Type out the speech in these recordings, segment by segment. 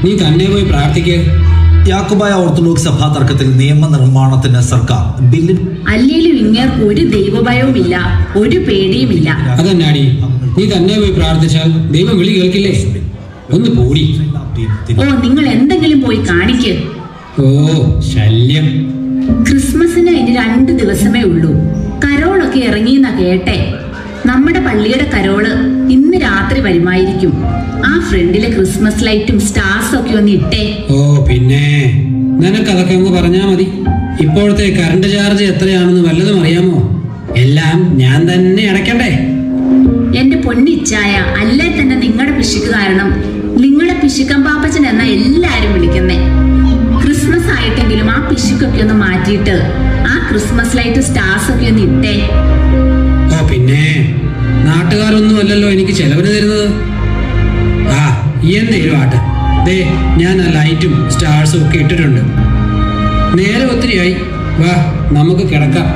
നീ തന്നെ പോയി പ്രാർത്ഥിക്കുക യാക്കോബായ ഓർത്തഡോക്സ് സഭാ തർക്കത്തിൽ നിയമനിർമ്മാണത്തിന് സർക്കാർ ബില്ലിൽ അല്ലേലും ഇങ്ങേർക്ക് ഒരു ദൈവഭയവുമില്ല ഒരു പേടിയുമില്ല അതെന്നാടി നീ തന്നെ പോയി പ്രാർത്ഥിച്ചാൽ ദൈവം വിളി കേൾക്കില്ലേ ഒന്ന് പോടി ഓ നിങ്ങൾ എന്തെങ്കിലും പോയി കാണിക്ക് ഓ ശല്യം ക്രിസ്മസിന് ഇനി രണ്ട് ദിവസമേ ഉള്ളൂ കരോളൊക്കെ ഇറങ്ങിയെന്നാ കേട്ടെ നമ്മുടെ പള്ളിയുടെ കരോള് ഇന്ന് രാത്രി വരുമായിരിക്കും ആ ഫ്രണ്ടിലെ ക്രിസ്മസ് ലൈറ്റും സ്റ്റാർസും ഒക്കെ ഒന്ന് ഇട്ടേ ഓ പിന്നെ നിനക്കതൊക്കെ അങ്ങ് പറഞ്ഞാ മതി ഇപ്പോഴത്തെ കറണ്ട് ചാർജ് എത്രയാണെന്ന് വല്ലതും അറിയാമോ എല്ലാം ഞാൻ തന്നെ അടയ്ക്കണ്ടേ എന്റെ പൊന്നിച്ചായ അല്ലേ തന്നെ നിങ്ങളുടെ പിശുക്ക് കാരണം നിങ്ങളെ പിശുക്കൻ പാപ്പച്ചൻ എന്ന എല്ലാരും വിളിക്കുന്നേ ക്രിസ്മസ് ആയിട്ടെങ്കിലും ആ പിശുക്കൊക്കെ ഒന്ന് മാറ്റിയിട്ട് ആ ക്രിസ്മസ് ലൈറ്റ് സ്റ്റാർസ് ഒക്കെ ഒന്ന് ഇട്ടേ ഓ പിന്നെ നാട്ടുകാരൊന്നും അല്ലല്ലോ എനിക്ക് ചെലവിന് തരുന്നത് ആ എന്തേലും ആട്ടെ ദേ ഞാൻ ആ ലൈറ്റും സ്റ്റാർസും ഒക്കെ ഇട്ടിട്ടുണ്ട് നേരെ ഒത്തിരിയായി വാ നമുക്ക് കിടക്കാം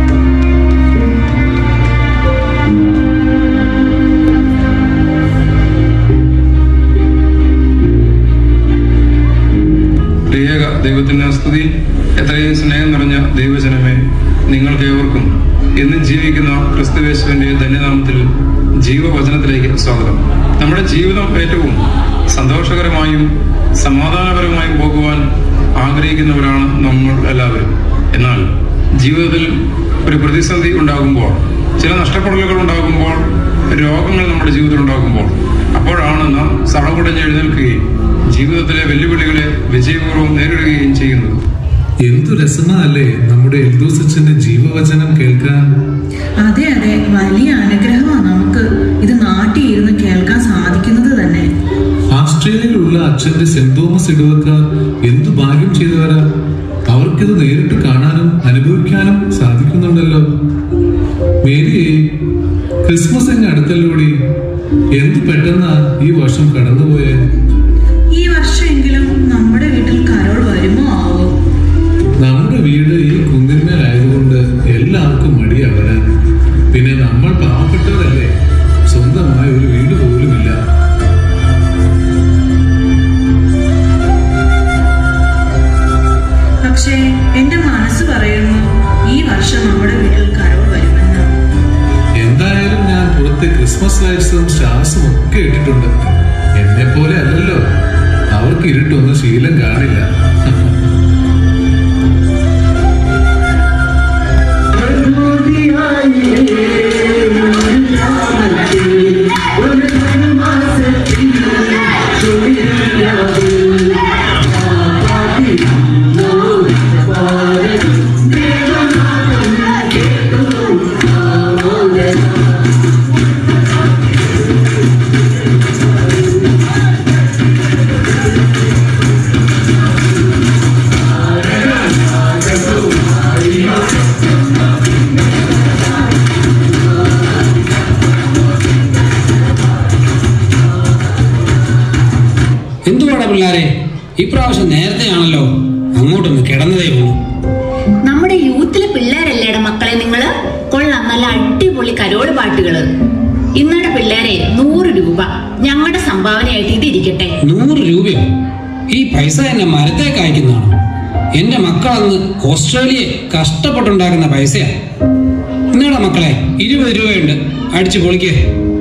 പ്രിയക ദൈവത്തിന്റെ സ്തുതി എത്രയും സ്നേഹം നിറഞ്ഞ ദൈവജനമേ നിങ്ങൾക്ക് ഏവർക്കും എന്നും ജീവിക്കുന്ന ക്രിസ്തുവേശുവിന്റെ ധന്യനാമത്തിൽ ജീവവചനത്തിലേക്ക് സ്വാഗതം നമ്മുടെ ജീവിതം ഏറ്റവും സന്തോഷകരമായും സമാധാനപരമായും പോകുവാൻ ആഗ്രഹിക്കുന്നവരാണ് നമ്മൾ എല്ലാവരും എന്നാൽ ജീവിതത്തിൽ ഒരു പ്രതിസന്ധി ഉണ്ടാകുമ്പോൾ ചില നഷ്ടപ്പെടലുകൾ ഉണ്ടാകുമ്പോൾ രോഗങ്ങൾ നമ്മുടെ ജീവിതത്തിൽ ഉണ്ടാകുമ്പോൾ അപ്പോഴാണ് നാം സടകുടഞ്ഞ് എഴുന്നേൽക്കുകയും ജീവിതത്തിലെ വെല്ലുവിളികളെ വിജയപൂർവ്വം നേരിടുകയും ചെയ്യുന്നത് എന്തു രസമല്ലേ നമ്മുടെ എൽദോസച്ചന്റെ ജീവവചനം കേൾക്കാൻ അതെ അതെ വലിയ അനുഗ്രഹമാണ് നമുക്ക് ഇത് നാട്ടിൽ ഇരുന്ന് കേൾക്കാൻ സാധിക്കുന്നത് തന്നെ ആസ്ട്രേലിയയിലുള്ള അച്ഛന്റെ സെന്റ് തോമസ് ഇടവക്കാർ എന്തു ഭാഗ്യം ചെയ്തവരാ അവർക്കിത് നേരിട്ട് കാണാനും അനുഭവിക്കാനും സാധിക്കുന്നുണ്ടല്ലോ മേരിയെ ക്രിസ്മസ് എങ്ങ അടുത്തല്ലോടി എന്ത് പെട്ടെന്നാ ഈ വർഷം കടന്നുപോയേ ഈ വർഷമെങ്കിലും നമ്മുടെ വീട്ടിൽ കരോൾ വരുമോ ആവോ നമ്മുടെ വീട് ഈ കുന്നിന്മേലായതുകൊണ്ട് എല്ലാവർക്കും മടിയാ വരാൻ പിന്നെ നമ്മൾ പാവപ്പെട്ടവരല്ലേ സ്വന്തമായ ഒരു വീട് പോലുമില്ല പക്ഷേ എന്റെ മനസ്സ് പറയുന്നു ഈ വർഷം നമ്മുടെ വീട്ടിൽ കരോൾ വരുമെന്ന് എന്തായാലും ഞാൻ പുറത്തെ ക്രിസ്മസ് ലൈറ്റ്സും സ്റ്റാർസും ഒക്കെ ഇട്ടിട്ടുണ്ട് എന്നെ പോലെ അല്ലല്ലോ അവർക്ക് ഇരുട്ടൊന്നും ശീലം കാണില്ല എന്തുവാടാ പിള്ളാരെ ഇപ്രാവശ്യം നേരത്തെയാണല്ലോ അങ്ങോട്ടൊന്ന് കിടന്നതേ ഉള്ളൂ നമ്മുടെ യൂത്തിലെ പിള്ളേരല്ലേടാ മക്കളെ നിങ്ങള് കൊള്ളാം നല്ല അടിപൊളി കരോള് പാട്ടുകള് ഇന്നടെ പിള്ളേരെ നൂറ് രൂപ ഞങ്ങളുടെ സംഭാവനയായിട്ട് ഇതിരിക്കട്ടെ നൂറ് രൂപയോ ഈ പൈസ എന്നെ മരത്തേക്ക് അയക്കുന്നതാണോ എന്റെ മക്കളന്ന് ഓസ്ട്രേലിയയെ കഷ്ടപ്പെട്ടുണ്ടാക്കുന്ന പൈസയാ ഇന്നടാ മക്കളെ ഇരുപത് രൂപയുണ്ട് അടിച്ചു പൊളിക്കേ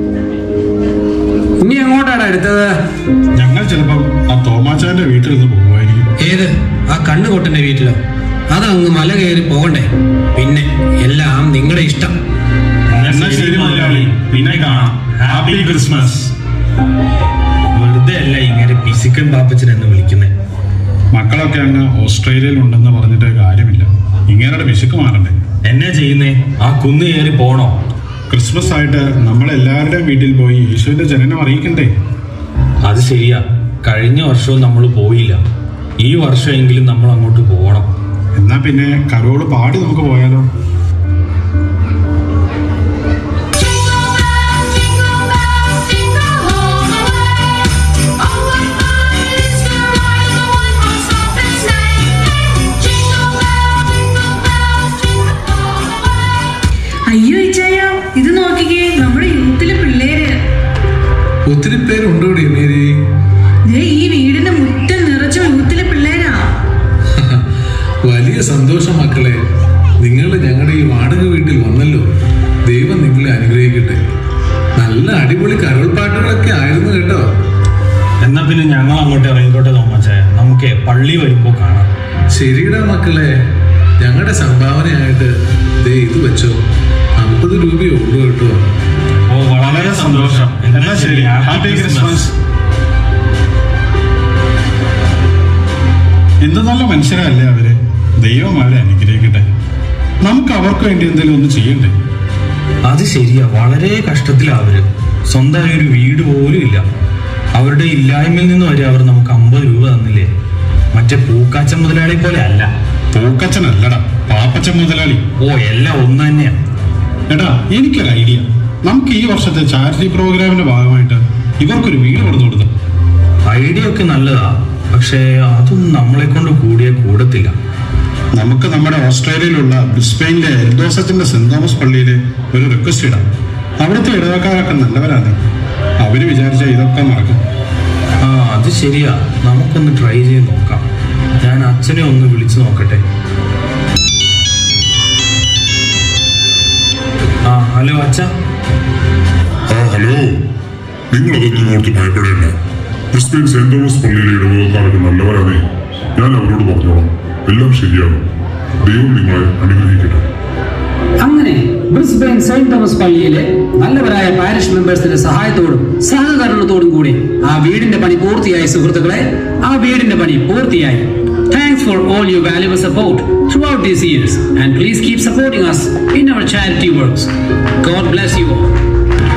ഇനി എങ്ങോട്ടാടാ എടുത്തത് ഞങ്ങൾ ചിലപ്പം ആ തോമാച്ചാന്റെ വീട്ടിൽ നിന്ന് പോകുമായിരിക്കും ഏത് ആ കണ്ണുകൊട്ടന്റെ വീട്ടിലോ അതങ്ങ് മല കയറി പോകണ്ടേ പിന്നെ എല്ലാം നിങ്ങളുടെ ഇഷ്ടം എന്നാ ശരി മുതലാളി പിന്നെ കാണാം ഹാപ്പി ക്രിസ്മസ് വെറുതെ അല്ല ഇങ്ങനെ പിസിക്കൻ പാപ്പച്ചൻ എന്ന് വിളിക്കുന്നത് മക്കളൊക്കെ അങ്ങ് ഓസ്ട്രേലിയയിൽ ഉണ്ടെന്ന് പറഞ്ഞിട്ട് കാര്യമില്ല ഇങ്ങേരുടെ വിശക്ക് മാറണ്ടേ എന്നെ ചെയ്യുന്നേ ആ കുന്ന് കയറി പോണോ ക്രിസ്മസ് ആയിട്ട് നമ്മളെല്ലാവരുടെയും വീട്ടിൽ പോയി യേശുവിന്റെ ജനനം അറിയിക്കണ്ടേ അത് ശരിയാ കഴിഞ്ഞ വർഷവും നമ്മൾ പോയില്ല ഈ വർഷമെങ്കിലും നമ്മൾ അങ്ങോട്ട് പോകണം എന്നാ പിന്നെ കരോള് പാടി നമുക്ക് പോയാലോ Jingle bells, jingle bells, jingle all the way. Oh, what fun it is to ride in the one-horse open sleigh. Jingle bells, jingle bells, jingle all the way. അയ്യോ ഇച്ചായ ഇത് നോക്കിക്കേ നമ്മുടെ യൂത്തിലെ പിള്ളേര് ഒത്തിരി പേരുണ്ടോടി മേരി ദേ ഈ വീടിന്റെ മുറ്റ എനിക്ക് സന്തോഷം മക്കളെ നിങ്ങൾ ഞങ്ങളുടെ ഈ വാടക വീട്ടിൽ വന്നല്ലോ ദൈവം നിങ്ങളെ അനുഗ്രഹിക്കട്ടെ നല്ല അടിപൊളി കരോൾപ്പാട്ടുകളൊക്കെ ആയിരുന്നു കേട്ടോ എന്നാ പിന്നെ ഞങ്ങൾ അങ്ങോട്ട് ഇറങ്ങിക്കോട്ടെ തോമച്ചേ നമുക്ക് പള്ളി വരുമ്പോ കാണാം ശരിടാ മക്കളെ ഞങ്ങളുടെ സംഭാവനയായിട്ട് ദേ ഇത് വെച്ചോ അമ്പത് രൂപയേ ഉള്ളൂ കേട്ടോ ഓ വളരെ സന്തോഷം എന്നാ ശരി ഹാപ്പി ക്രിസ്മസ് എന്ത് നല്ല മനുഷ്യരല്ലേ അവര് ദൈവം അവരെ അനുഗ്രഹിക്കട്ടെ നമുക്ക് അവർക്ക് വേണ്ടി എന്തെങ്കിലും ഒന്ന് ചെയ്യണ്ടേ അത് ശരിയാ വളരെ കഷ്ടത്തിലാ അവര് സ്വന്തമായി ഒരു വീട് പോലും ഇല്ല അവരുടെ ഇല്ലായ്മയിൽ നിന്ന് വരെ അവർ നമുക്ക് അമ്പത് രൂപ തന്നില്ലേ മറ്റേ പൂക്കാച്ച മുതലാളി പോലെ അല്ല പൂക്കച്ചനല്ലടാ പാപ്പച്ചൻ മുതലാളി ഓ എല്ലാം ഒന്ന് തന്നെയാ എടാ എനിക്കൊരു ഐഡിയ നമുക്ക് ഈ വർഷത്തെ ചാരിറ്റി പ്രോഗ്രാമിന്റെ ഭാഗമായിട്ട് ഇവർക്കൊരു വീട് കൊടുത്തു കൊടുത്തു ഐഡിയ ഒക്കെ നല്ലതാ പക്ഷേ അതൊന്നും നമ്മളെ കൊണ്ട് കൂടിയേ കൂടത്തില്ല നമുക്ക് നമ്മുടെ ഓസ്ട്രേലിയയിലുള്ള ബ്രിസ്ബെയിനിലെ എൽദോസത്തിന്റെ സെന്റ് തോമസ് പള്ളിയിൽ ഒരു റിക്വസ്റ്റ് ഇടാം അവിടുത്തെ ഇടവക്കാരൊക്കെ നല്ലവരാണ് അവര് വിചാരിച്ച ഇതൊക്കെ നടക്കും ആ അത് ശരിയാ നമുക്കൊന്ന് ട്രൈ ചെയ്ത് നോക്കാം ഞാൻ അച്ഛനെ ഒന്ന് വിളിച്ചു നോക്കട്ടെ ആ ഹലോ അച്ഛ ആ ഹലോ നിങ്ങൾ അതൊന്നും ഓർത്ത് ഭയപ്പെടേണ്ട ക്രിസ്ത്യൻ സെന്റ് തോമസ് പള്ളിയിലെ ഇടവകക്കാർക്ക് നല്ലവരാണേ ഞാൻ അവരോട് പറഞ്ഞോളാം എല്ലാം ശരിയാകും ദൈവം നിങ്ങളെ അനുഗ്രഹിക്കട്ടെ അങ്ങനെ ബ്രിസ്ബെയിൻ സെന്റ് തോമസ് പള്ളിയിലെ നല്ലവരായ പാരിഷ് മെമ്പേഴ്സിന്റെ സഹായത്തോടും സഹകരണത്തോടും കൂടി ആ വീടിന്റെ പണി പൂർത്തിയായി സുഹൃത്തുക്കളെ ആ വീടിന്റെ പണി പൂർത്തിയായി thanks for all you valuable support throughout these years and please keep supporting us in our charity works God bless you all